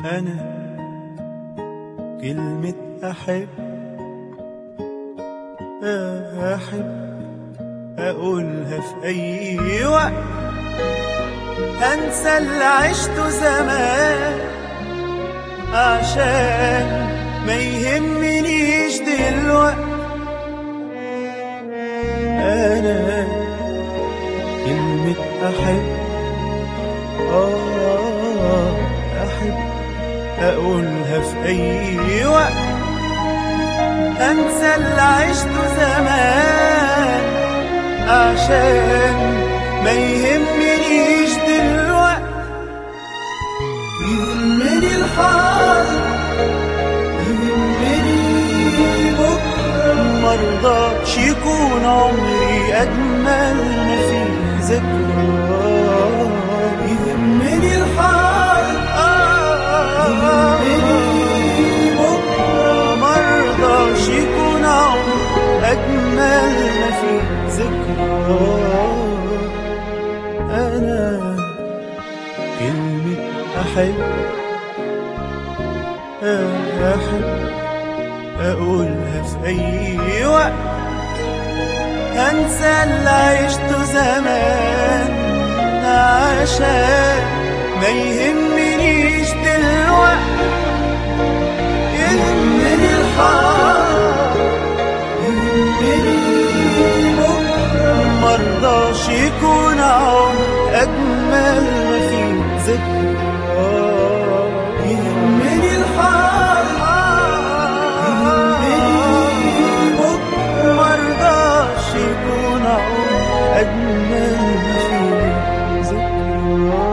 أنا كلمة أحب أحب أقولها في أي وقت أنسى اللي عشته زمان عشان ما يهمنيش دلوقت أنا كلمة أحب آه أحب أقولها في أي وقت أنسى اللي عشته زمان عشان ما يهمنيش دلوقت يهمني الحاضر يهمني بكرة مرضاش يكون عمري أجمل ما فيه ذكرى يهمني الحاضر يهمني بكرة مرضاش يكون عمري أجمل ما فيه ذكرى أنا كلمة أحب أحب أقولها في أي وقت أنسى اللي عشته زمان عشان ما يهمنيش دلوقت يهمني الحاضر يهمني بكرة مرضاش يكون عمر أجمل ما فيه ذكرى يهمني الحاضر يهمني بكرة مرضاش يكون عمر أجمل ما فيه ذكرى